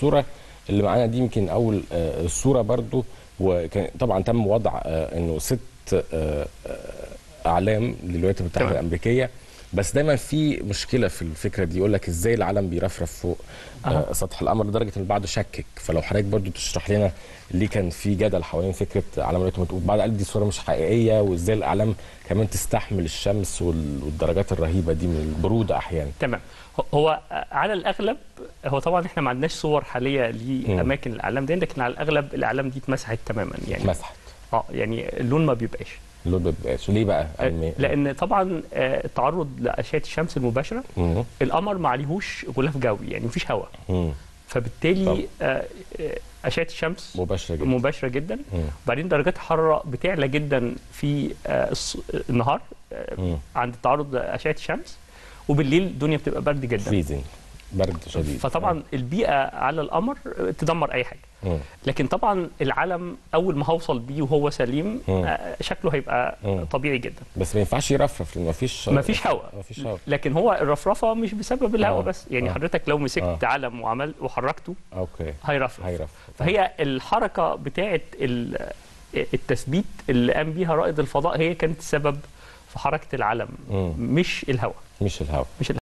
الصوره اللي معانا دي يمكن اول آه، الصوره برضو وكان طبعا تم وضع آه، انه ست آه، آه، اعلام للولايات المتحده تمام. الامريكيه بس دايما في مشكله في الفكره دي يقول لك ازاي العلم بيرفرف فوق آه سطح القمر لدرجه ان البعض شكك فلو حضرتك برضو تشرح لنا ليه كان في جدل حوالين فكره علم الولايات المتحده والبعض قال دي صوره مش حقيقيه وازاي الاعلام كمان تستحمل الشمس وال- والدرجات الرهيبه دي من البروده احيانا تمام هو- هو على الاغلب هو طبعا احنا ما عندناش صور حاليه لاماكن الاعلام دي لكن على الاغلب الاعلام دي اتمسحت تماما يعني مسحت اه يعني اللون ما بيبقاش اللون ما بيبقاش ليه بقى؟ آه، لان طبعا آه، التعرض لاشعه الشمس المباشره مم. القمر ما عليهوش غلاف جوي يعني مفيش هواء مم. فبالتالي آه، آه، اشعه الشمس مباشره جدا مباشره جدا مم. وبعدين درجات الحراره بتعلى جدا في آه، الص- النهار آه، مم. عند التعرض لاشعه الشمس وبالليل الدنيا بتبقى برد جدا فريزنج برد شديد فطبعا البيئه على القمر تدمر اي حاجه مم. لكن طبعا العلم اول ما هوصل بيه وهو سليم مم. آه، شكله هيبقى مم. طبيعي جدا بس ما ينفعش يرفرف لان ما فيش ما فيش هواء ما فيش هواء لكن هو الرفرفه مش بسبب الهواء آه. بس يعني آه. حضرتك لو مسكت آه. علم وعمل وحركته اوكي هيرفرف هيرفرف فهي الحركه بتاعه ال- التثبيت اللي قام بيها رائد الفضاء هي كانت السبب في حركه العلم مم. مش الهواء مش الهواء مش